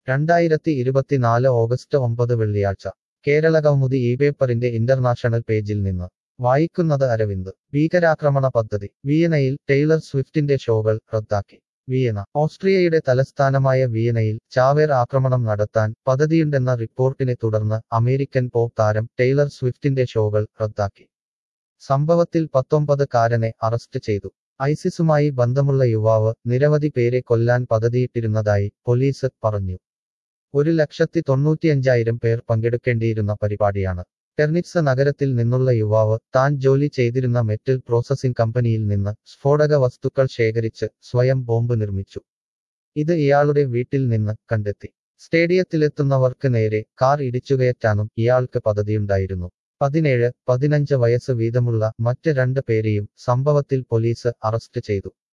രണ്ടായിരത്തി ഇരുപത്തിനാല് ഓഗസ്റ്റ് ഒമ്പത് വെള്ളിയാഴ്ച കേരളകൗമുദി ഈ പേപ്പറിന്റെ ഇന്റർനാഷണൽ പേജിൽ നിന്ന് വായിക്കുന്നത് അരവിന്ദ് ഭീകരാക്രമണ പദ്ധതി വിയനയിൽ ടൈലർ സ്വിഫ്റ്റിന്റെ ഷോകൾ റദ്ദാക്കി വിയന ഓസ്ട്രിയയുടെ തലസ്ഥാനമായ വിയനയിൽ ചാവേർ ആക്രമണം നടത്താൻ പദ്ധതിയുണ്ടെന്ന റിപ്പോർട്ടിനെ തുടർന്ന് അമേരിക്കൻ പോപ്പ് താരം ടൈലർ സ്വിഫ്റ്റിന്റെ ഷോകൾ റദ്ദാക്കി സംഭവത്തിൽ പത്തൊമ്പത് കാരനെ അറസ്റ്റ് ചെയ്തു ഐസിസുമായി ബന്ധമുള്ള യുവാവ് നിരവധി പേരെ കൊല്ലാൻ പദ്ധതിയിട്ടിരുന്നതായി പോലീസ് പറഞ്ഞു ഒരു ലക്ഷത്തി തൊണ്ണൂറ്റിയഞ്ചായിരം പേർ പങ്കെടുക്കേണ്ടിയിരുന്ന പരിപാടിയാണ് ടെർണിറ്റ്സ് നഗരത്തിൽ നിന്നുള്ള യുവാവ് താൻ ജോലി ചെയ്തിരുന്ന മെറ്റൽ പ്രോസസിംഗ് കമ്പനിയിൽ നിന്ന് സ്ഫോടക വസ്തുക്കൾ ശേഖരിച്ച് സ്വയം ബോംബ് നിർമ്മിച്ചു ഇത് ഇയാളുടെ വീട്ടിൽ നിന്ന് കണ്ടെത്തി സ്റ്റേഡിയത്തിലെത്തുന്നവർക്ക് നേരെ കാർ ഇടിച്ചുകയറ്റാനും ഇയാൾക്ക് പദ്ധതിയുണ്ടായിരുന്നു പതിനേഴ് പതിനഞ്ച് വയസ്സ് വീതമുള്ള മറ്റ് രണ്ട് പേരെയും സംഭവത്തിൽ പോലീസ് അറസ്റ്റ് ചെയ്തു